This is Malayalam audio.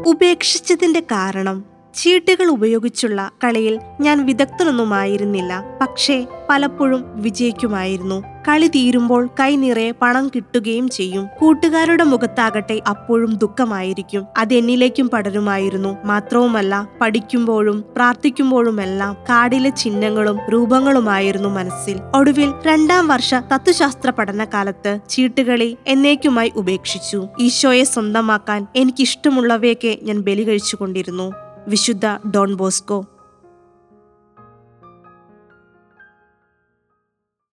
ഉപേക്ഷിച്ചതിന്റെ കാരണം ചീട്ടുകൾ ഉപയോഗിച്ചുള്ള കളിയിൽ ഞാൻ വിദഗ്ധനൊന്നുമായിരുന്നില്ല പക്ഷേ പലപ്പോഴും വിജയിക്കുമായിരുന്നു കളി തീരുമ്പോൾ കൈ നിറയെ പണം കിട്ടുകയും ചെയ്യും കൂട്ടുകാരുടെ മുഖത്താകട്ടെ അപ്പോഴും ദുഃഖമായിരിക്കും അത് എന്നിലേക്കും പടരുമായിരുന്നു മാത്രവുമല്ല പഠിക്കുമ്പോഴും പ്രാർത്ഥിക്കുമ്പോഴുമെല്ലാം കാടിലെ ചിഹ്നങ്ങളും രൂപങ്ങളുമായിരുന്നു മനസ്സിൽ ഒടുവിൽ രണ്ടാം വർഷ തത്വശാസ്ത്ര പഠനകാലത്ത് ചീട്ടുകളി എന്നേക്കുമായി ഉപേക്ഷിച്ചു ഈശോയെ സ്വന്തമാക്കാൻ എനിക്കിഷ്ടമുള്ളവയൊക്കെ ഞാൻ ബലി കഴിച്ചുകൊണ്ടിരുന്നു വിശുദ്ധ ഡോൺ ബോസ്കോ